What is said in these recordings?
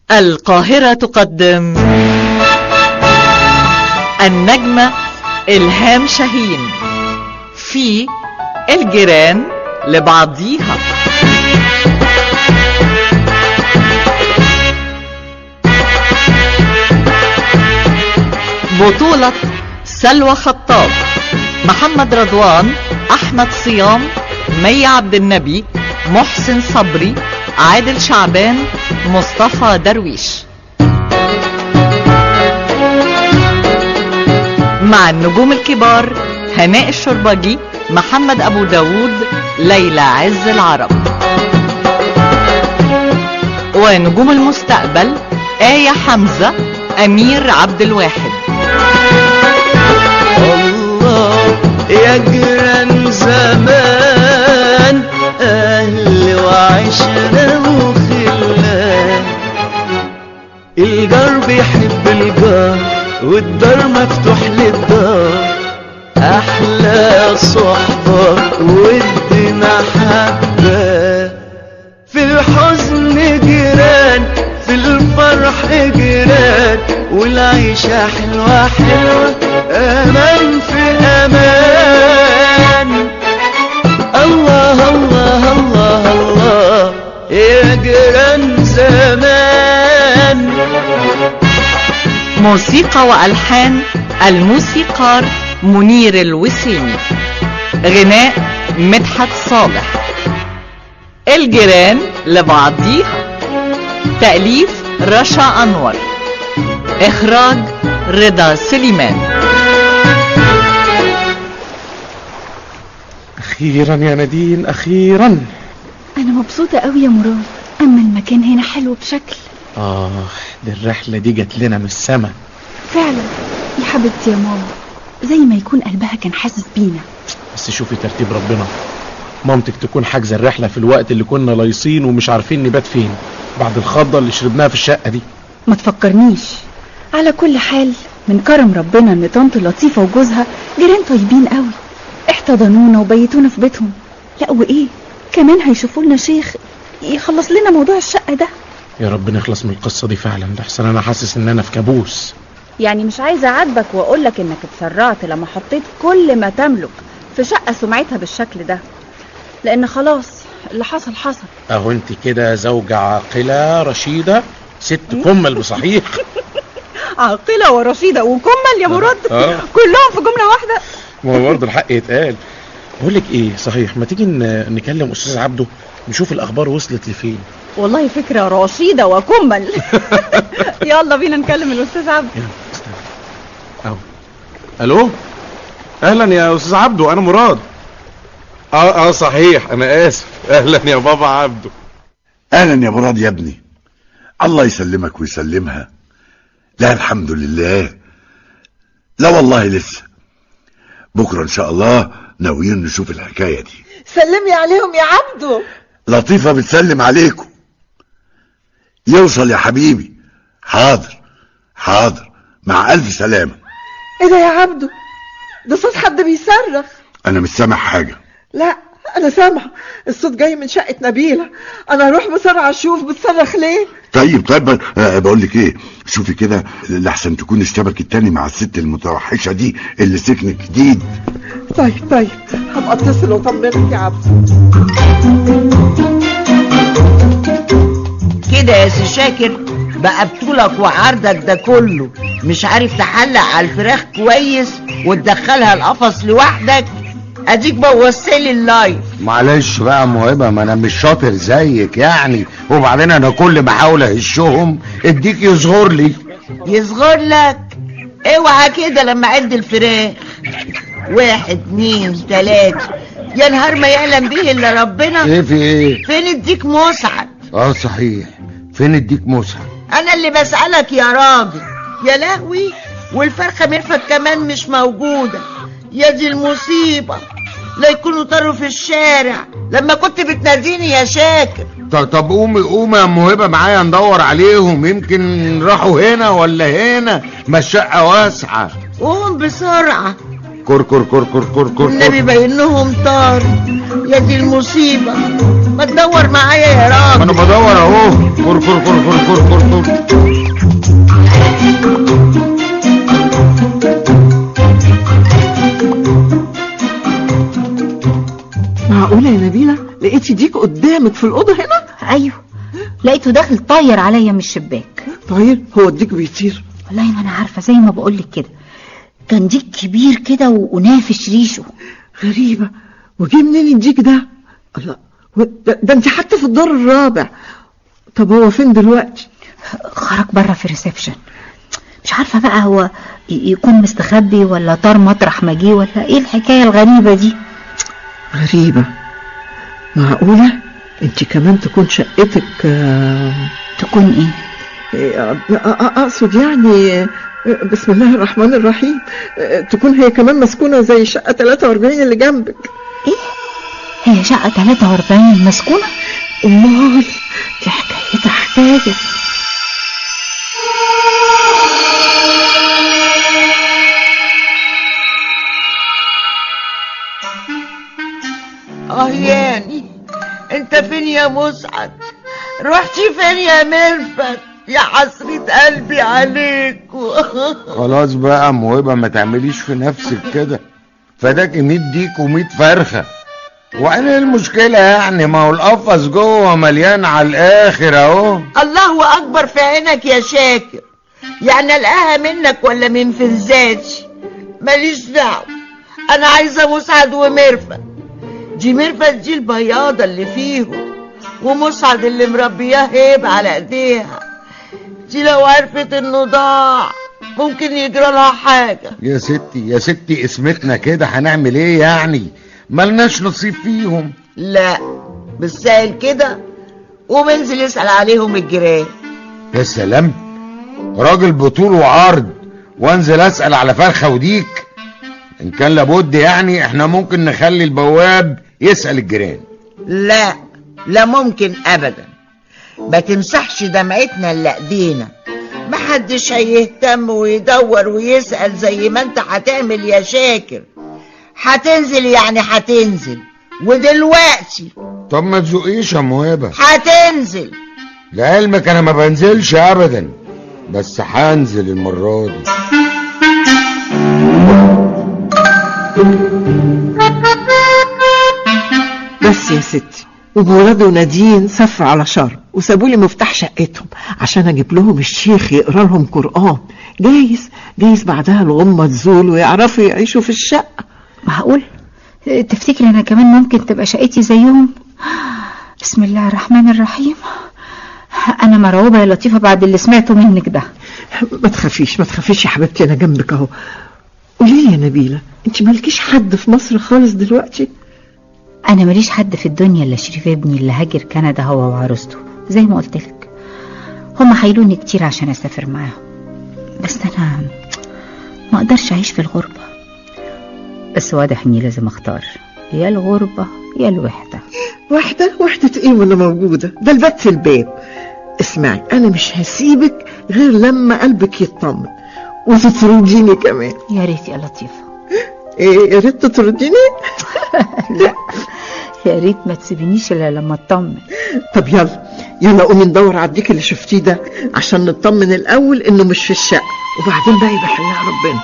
القاهرة تقدم النجمة إلهام شاهين في الجيران لبعضيها بطولة سلوى خطاب محمد رضوان أحمد صيام مي عبد النبي محسن صبري عادل شعبان مصطفى درويش مع النجوم الكبار هناء الشربجي محمد أبو داود ليلى عز العرب ونجوم المستقبل آية حمزة أمير عبد الواحد الله يا جيران زمان أهل وعشرة وخلان الجار بيحب الجار والدار مفتوح للدار أحلى صحبة ودنا حبة في الحزن جيران في الفرح جيران والعيشة حلوة حلوة أمان في أمان الله الله الله الله يا جيران زمان موسيقى وألحان الموسيقار منير الوسيمي غناء مدحت صالح الجيران لبعضيها تأليف رشا أنور إخراج رضا سليمان أخيرا يا نادين أخيرا أنا مبسوطة قوي يا مراد أما المكان هنا حلو بشكل آه دي الرحلة دي جت لنا من السما فعلا يا حبيبتي يا ماما زي ما يكون قلبها كان حاسس بينا بس شوفي ترتيب ربنا مامتك تكون حاجزة الرحلة في الوقت اللي كنا لايصين ومش عارفين نبات فين بعد الخضة اللي شربناها في الشقة دي ما تفكرنيش على كل حال من كرم ربنا ان طنط لطيفة وجوزها جيران طيبين قوي احتضنونا وبيتونا في بيتهم لا وايه كمان هيشوفوا لنا شيخ يخلص لنا موضوع الشقة ده يا رب نخلص من القصة دي فعلا ده احسن انا حاسس ان انا في كابوس يعني مش عايزة أعاتبك وأقولك إنك اتسرعت لما حطيت كل ما تملك في شقة سمعتها بالشكل ده لأن خلاص اللي حصل حصل اهو انت كده زوجة عاقلة رشيدة ست كمل بصحيح عاقلة ورشيدة وكمل يا مراد آه. كلهم في جملة واحدة ما هو برضه الحق يتقال بقول لك ايه صحيح ما تيجي ن- نكلم استاذ عبده نشوف الاخبار وصلت لفين والله فكرة رشيدة وكمل يلا بينا نكلم الأستاذ عبد يلا استنى اهو الو اهلا يا استاذ عبده انا مراد اه اه صحيح انا اسف اهلا يا بابا عبده اهلا يا مراد يا ابني الله يسلمك ويسلمها لا الحمد لله لا والله لسه بكره ان شاء الله ناويين نشوف الحكايه دي سلمي عليهم يا عبدو لطيفه بتسلم عليكم يوصل يا حبيبي حاضر حاضر مع الف سلامه ايه ده يا عبدو ده صوت حد بيصرخ انا مش سامع حاجه لا انا سامعه الصوت جاي من شقه نبيله انا هروح بسرعه اشوف بتصرخ ليه طيب طيب أه بقول لك ايه شوفي كده لحسن تكون اشتبكت تاني مع الست المتوحشه دي اللي سكنت جديد طيب طيب هبقى اتصل واطمنك يا عبدو كده يا سي شاكر بقى بطولك وعرضك ده كله مش عارف تحلق على الفراخ كويس وتدخلها القفص لوحدك اديك بوظتلي اللايف معلش بقى موهبة ما انا مش شاطر زيك يعني وبعدين انا كل ما احاول اهشهم اديك يصغر لي يصغر لك اوعى كده لما عد الفراخ واحد اتنين تلاتة يا نهار ما يعلم به الا ربنا ايه في ايه فين اديك مسعد اه صحيح فين اديك مسعد انا اللي بسألك يا راجل يا لهوي والفرخة مرفت كمان مش موجودة يا دي المصيبة لا يكونوا طاروا في الشارع لما كنت بتناديني يا شاكر ط- طب قومي قومي يا موهبة معايا ندور عليهم يمكن راحوا هنا ولا هنا ما الشقة واسعة قوم بسرعة كر كر كر كر كر كر والنبي كر باينهم طار يا دي المصيبة ما تدور معايا يا ما راجل انا بدور اهو كر كر كر كر كر كر كر معقولة يا نبيلة لقيتي ديك قدامك في الأوضة هنا ايوه لقيته داخل طاير عليا من الشباك طيب هو الديك بيطير والله ما انا عارفه زي ما بقولك كده كان ديك كبير كده و- ونافش ريشه غريبة وجه منين الديك ده الله و- ده, ده انت حتى في الدار الرابع طب هو فين دلوقتي خرج بره في الريسبشن مش عارفه بقى هو ي- يكون مستخبي ولا طار مطرح ما جه ولا ايه الحكايه الغريبه دي غريبة معقولة انت كمان تكون شقتك آه، تكون ايه آه، آه، اقصد يعني آه، بسم الله الرحمن الرحيم آه، تكون هي كمان مسكونة زي شقة 43 اللي جنبك هي شقه 43 مسكونه امال دي حكايتها حكاية اه ياني انت فين يا مسعد رحتي فين يا ملفت يا حسرة قلبي عليك خلاص بقى موهبة ما تعمليش في نفسك كده فداك 100 ديك و100 فرخة وعين المشكلة يعني ما هو القفص جوه مليان على الآخر أهو الله اكبر في عينك يا شاكر يعني القاها منك ولا من فنزاتي ماليش دعوه انا عايزه مسعد ومرفت دي مرفت دي البياضه اللي فيهم ومسعد اللي مربياه هيب على ايديها دي لو عرفت انه ضاع ممكن يجرى لها حاجه يا ستي يا ستي اسمتنا كده هنعمل ايه يعني ملناش نصيب فيهم لا بالسهل كده ومنزل اسال عليهم الجيران يا سلام راجل بطول وعرض وانزل اسأل على فرخة وديك ان كان لابد يعني احنا ممكن نخلي البواب يسأل الجيران لا لا ممكن ابدا ما تمسحش دمعتنا اللي ايدينا محدش هيهتم ويدور ويسأل زي ما انت هتعمل يا شاكر هتنزل يعني هتنزل ودلوقتي طب ما تزقيش يا موهبة هتنزل لعلمك انا ما بنزلش ابدا بس هنزل المرة دي بس يا ستي ومراد ونادين سافروا على شرم وسابوا لي مفتاح شقتهم عشان اجيب لهم الشيخ يقرا لهم قران جايز جايز بعدها الغمه تزول ويعرفوا يعيشوا في الشقه معقول تفتكري انا كمان ممكن تبقى شقتي زيهم بسم الله الرحمن الرحيم انا مرعوبه يا لطيفه بعد اللي سمعته منك ده ما تخافيش ما تخافيش يا حبيبتي انا جنبك اهو قولي لي يا نبيله انت مالكيش حد في مصر خالص دلوقتي انا ماليش حد في الدنيا الا شريف ابني اللي هاجر كندا هو وعروسته زي ما قلت لك هما حايلوني كتير عشان اسافر معاهم بس انا ما اقدرش اعيش في الغربه بس واضح اني لازم اختار يا الغربه يا الوحده واحده وحده ايه وانا موجوده ده الباب في الباب اسمعي انا مش هسيبك غير لما قلبك يطمن وتطرديني كمان يا ريت يا لطيفه ايه يا ريت تطرديني لا يا ريت ما تسيبنيش الا لما اطمن طب يلا يلا قومي ندور على الديك اللي شفتيه ده عشان نطمن الاول انه مش في الشقه وبعدين بقى يبقى حلها ربنا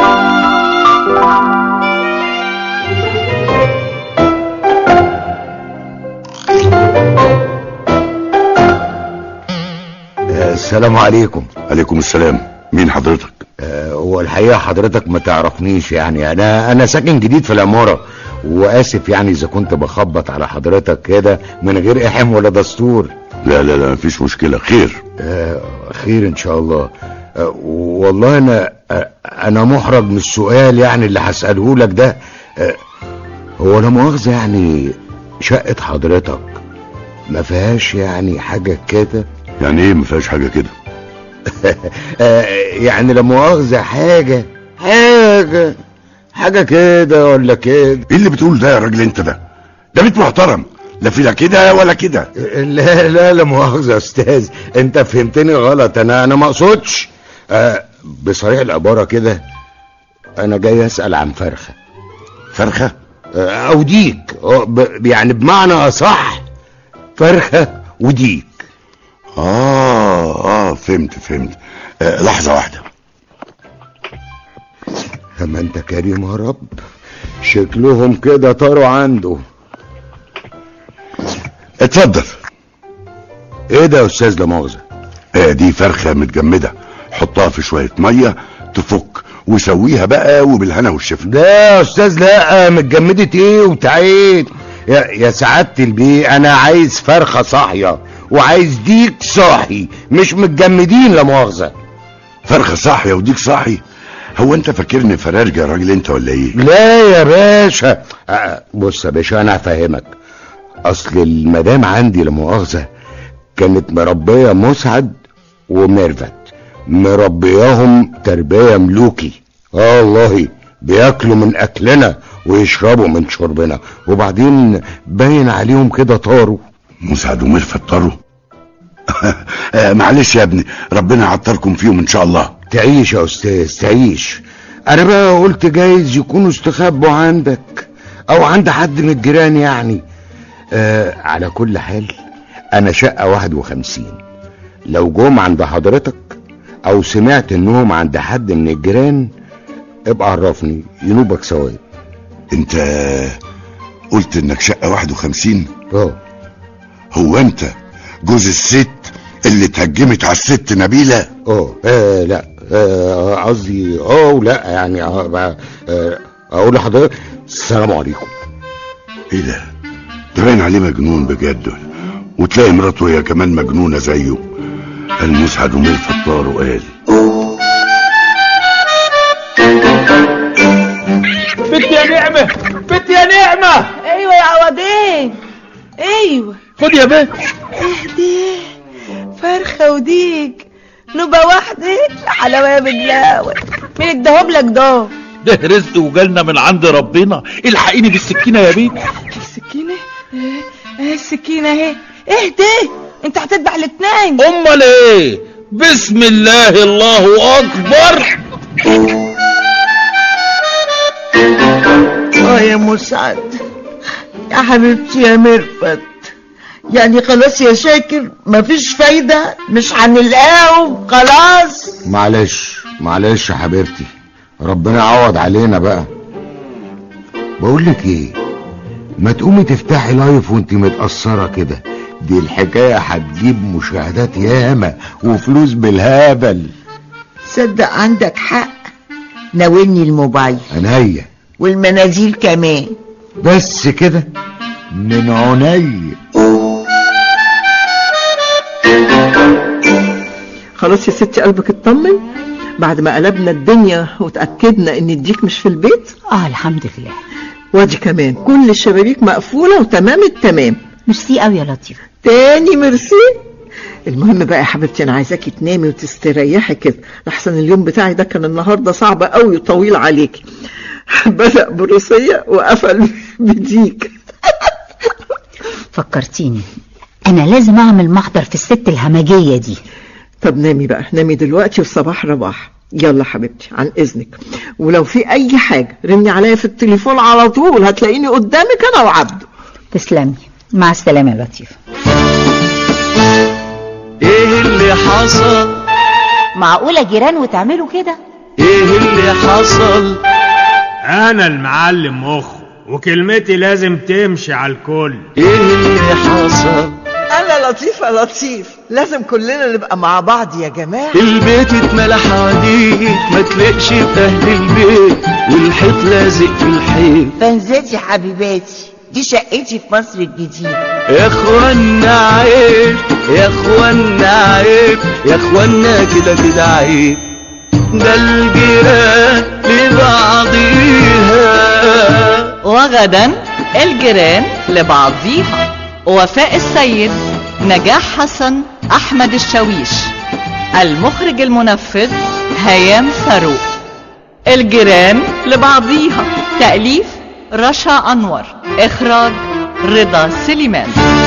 آه، السلام عليكم عليكم السلام مين حضرتك آه، هو الحقيقة حضرتك ما تعرفنيش يعني انا انا ساكن جديد في العمارة واسف يعني اذا كنت بخبط على حضرتك كده من غير احم ولا دستور لا لا لا مفيش مشكلة خير آه، خير ان شاء الله آه، والله انا آه، انا محرج من السؤال يعني اللي هسأله لك ده آه، هو لا مؤاخذة يعني شقة حضرتك ما فيهاش يعني حاجة كده يعني ايه مفيهاش حاجة كده آه، يعني لا مؤاخذة حاجة حاجة حاجة كده ولا كده ايه اللي بتقول ده يا راجل انت ده ده بيت محترم لا في لا كده ولا كده لا لا لا مؤاخذة يا استاذ انت فهمتني غلط انا انا ما اقصدش آه، بصريح العبارة كده انا جاي اسال عن فرخه فرخة آه، او ديك آه، ب- يعني بمعنى اصح فرخه وديك اه اه فهمت فهمت آه لحظة واحدة اما انت كريم يا رب شكلهم كده طاروا عنده اتفضل ايه ده يا استاذ لا مؤاخذه آه دي فرخة متجمدة حطها في شوية مية تفك وسويها بقى وبالهنا والشفا لا يا استاذ لا متجمدت ايه وبتاعت يا, يا سعاده البيه انا عايز فرخه صاحيه وعايز ديك صاحي مش متجمدين لا مؤاخذه فرخة صاحية وديك صاحي هو انت فاكرني فرارجة يا راجل انت ولا ايه لا يا باشا آه، بص يا باشا انا هفهمك اصل المدام عندي لا مؤاخذه كانت مربيه مسعد وميرفت مربياهم تربيه ملوكي اه والله بياكلوا من اكلنا ويشربوا من شربنا وبعدين باين عليهم كده طاروا مسعد ومرفت طاروا آه معلش يا ابني ربنا يعطركم فيهم ان شاء الله تعيش يا استاذ تعيش انا بقى قلت جايز يكونوا استخبوا عندك او عند حد من الجيران يعني آه على كل حال انا شقة واحد وخمسين لو جم عند حضرتك او سمعت انهم عند حد من الجيران ابقى عرفني ينوبك ثواب انت قلت انك شقة واحد وخمسين اه هو انت جوز الست اللي اتهجمت على الست نبيلة اه آه، لا آه، قصدي اه ولا يعني آه، آه، اقول لحضرتك السلام عليكم ايه ده ده باين عليه مجنون بجد وتلاقي مراته هي كمان مجنونة زيه المسعد ومرفت طاروا قال بنت يا نعمة بنت يا نعمة ايوه يا عوضين ايوه خد يا بنت اهدي فرخه وديك نوبه واحده حلاوه يا بجلاوه مين اداهم لك ده ده رزق وجالنا من عند ربنا الحقيني بالسكينة يا بنت السكينه ايه ايه السكينه اهي اهدي انت هتذبح الاتنين امال ايه بسم الله الله اكبر اه يا مسعد يا حبيبتي يا مرفت يعني خلاص يا شاكر مفيش فايدة مش هنلقاهم خلاص معلش معلش يا حبيبتي ربنا يعوض علينا بقى بقول لك ايه ما تقومي تفتحي لايف وانت متأثرة كده دي الحكاية هتجيب مشاهدات ياما وفلوس بالهبل صدق عندك حق ناولني الموبايل عينيا والمناديل كمان بس كده من عينيا خلاص يا ستي قلبك اطمن بعد ما قلبنا الدنيا وتأكدنا ان الديك مش في البيت اه الحمد لله وادي كمان كل الشبابيك مقفولة وتمام التمام ميرسي قوي يا لطيفة تاني ميرسي المهم بقى يا حبيبتي انا عايزاكي تنامي وتستريحي كده لحسن اليوم بتاعي ده كان النهارده صعب قوي وطويل عليكي بدأ بروسية وقفل بديك فكرتيني انا لازم اعمل محضر في الست الهمجية دي طب نامي بقى نامي دلوقتي والصباح رباح يلا حبيبتي عن اذنك ولو في اي حاجة رني عليا في التليفون على طول هتلاقيني قدامك انا وعبده تسلمي مع السلامة يا لطيفة ايه اللي حصل معقولة جيران وتعملوا كده ايه اللي حصل انا المعلم مخ وكلمتي لازم تمشي على الكل ايه اللي حصل انا لطيف يا لطيف لازم كلنا نبقى مع بعض يا جماعة البيت اتملى حواديت ما تلاقش في اهل البيت والحيط لازق في الحيط فنزلتي حبيباتي دي شقتي في مصر الجديدة يا اخوانا عيب يا اخوانا عيب يا اخوانا كده كده عيب ده الجيران لبعضيها وغدا الجيران لبعضيها وفاء السيد نجاح حسن أحمد الشاويش المخرج المنفذ هيام فاروق الجيران لبعضيها تأليف رشا أنور إخراج رضا سليمان